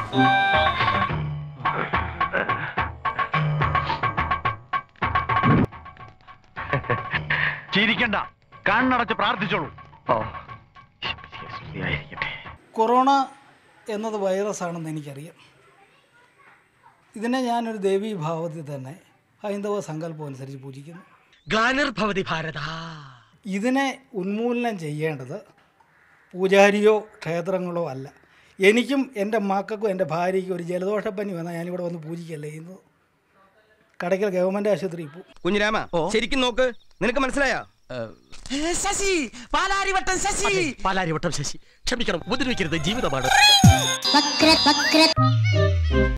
ചിരിക്കണ്ട കണ്ണടച്ച് പ്രാർത്ഥിച്ചോളൂ ഓ കൊറോണ എന്നത് വൈറസ് ആണെന്ന് എനിക്കറിയാം ഇതിനെ ഞാനൊരു ദേവീ ഭാവത്തിൽ തന്നെ ഹൈന്ദവ സങ്കല്പം അനുസരിച്ച് പൂജിക്കുന്നു ഗ്ലാനിർഭവതി ഭാരത ഇതിനെ ഉന്മൂലനം ചെയ്യേണ്ടത് പൂജാരിയോ ക്ഷേത്രങ്ങളോ അല്ല എനിക്കും എൻ്റെ മക്കൾക്കും എൻ്റെ ഭാര്യയ്ക്കും ഒരു ജലദോഷപ്പനി വന്നാൽ ഞാനിവിടെ വന്ന് പൂജിക്കല്ലേ ചെയ്യുന്നത് കടയ്ക്കൽ ഗവൺമെൻറ് ആശുപത്രി ഇപ്പോൾ കുഞ്ഞിരാമ ശരിക്കും നോക്ക് നിനക്ക് മനസ്സിലായോ ശശി പാലാരിവട്ടം ശശി പാലാരിവട്ടം ശശി ക്ഷമിക്കണം ഉപദ്രവിക്കരുത് ജീവിതമാണ് വക്ര വക്ര